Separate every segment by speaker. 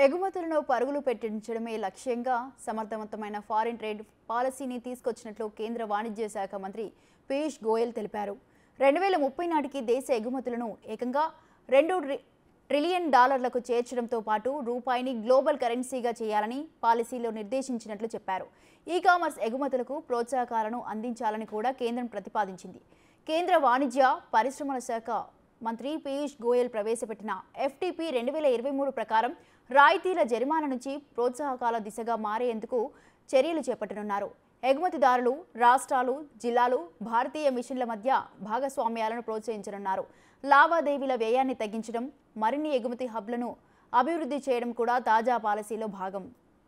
Speaker 1: ఎగుమతులను పరుగులు పెట్టించడమే లక్ష్యంగా సమర్థవంతమైన ఫారిన్ ట్రేడ్ పాలసీని తీసుకొచ్చినట్లు కేంద్ర వాణిజ్య శాఖ మంత్రి పీయూష్ గోయల్ తెలిపారు రెండు వేల ముప్పై నాటికి దేశ ఎగుమతులను ఏకంగా రెండు ట్రి- ట్రిలియన్ డాలర్లకు చేర్చడంతో పాటు రూపాయిని గ్లోబల్ కరెన్సీగా చేయాలని పాలసీలో నిర్దేశించినట్లు చెప్పారు ఈ కామర్స్ ఎగుమతులకు ప్రోత్సాహకాలను అందించాలని కూడా కేంద్రం ప్రతిపాదించింది కేంద్ర వాణిజ్య పరిశ్రమల శాఖ మంత్రి పీయూష్ గోయల్ ప్రవేశపెట్టిన ఎఫ్టీపీ రెండు వేల ఇరవై మూడు ప్రకారం రాయితీల జరిమానా నుంచి ప్రోత్సాహకాల దిశగా మారేందుకు చర్యలు చేపట్టనున్నారు ఎగుమతిదారులు రాష్ట్రాలు జిల్లాలు భారతీయ మిషన్ల మధ్య భాగస్వామ్యాలను ప్రోత్సహించనున్నారు లావాదేవీల వ్యయాన్ని తగ్గించడం మరిన్ని ఎగుమతి హబ్లను అభివృద్ధి చేయడం కూడా తాజా పాలసీలో భాగం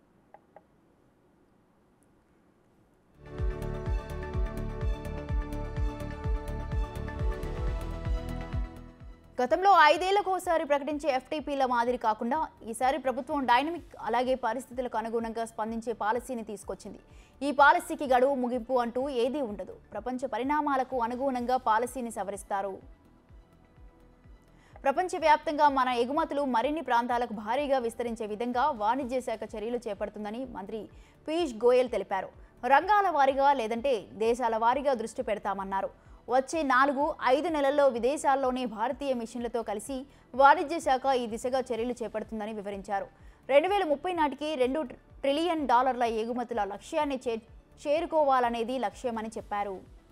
Speaker 1: గతంలో ఐదేళ్లకోసారి ప్రకటించే ఎఫ్టీపీల మాదిరి కాకుండా ఈసారి ప్రభుత్వం డైనమిక్ అలాగే పరిస్థితులకు అనుగుణంగా స్పందించే పాలసీని తీసుకొచ్చింది ఈ పాలసీకి గడువు ముగింపు అంటూ ఏదీ ఉండదు ప్రపంచ పరిణామాలకు అనుగుణంగా పాలసీని సవరిస్తారు ప్రపంచవ్యాప్తంగా మన ఎగుమతులు మరిన్ని ప్రాంతాలకు భారీగా విస్తరించే విధంగా వాణిజ్య శాఖ చర్యలు చేపడుతుందని మంత్రి పీయూష్ గోయల్ తెలిపారు రంగాల వారీగా లేదంటే దేశాల వారీగా దృష్టి పెడతామన్నారు వచ్చే నాలుగు ఐదు నెలల్లో విదేశాల్లోనే భారతీయ మిషన్లతో కలిసి వాణిజ్య శాఖ ఈ దిశగా చర్యలు చేపడుతుందని వివరించారు రెండు వేల ముప్పై నాటికి రెండు ట్రిలియన్ డాలర్ల ఎగుమతుల లక్ష్యాన్ని చే చేరుకోవాలనేది లక్ష్యమని చెప్పారు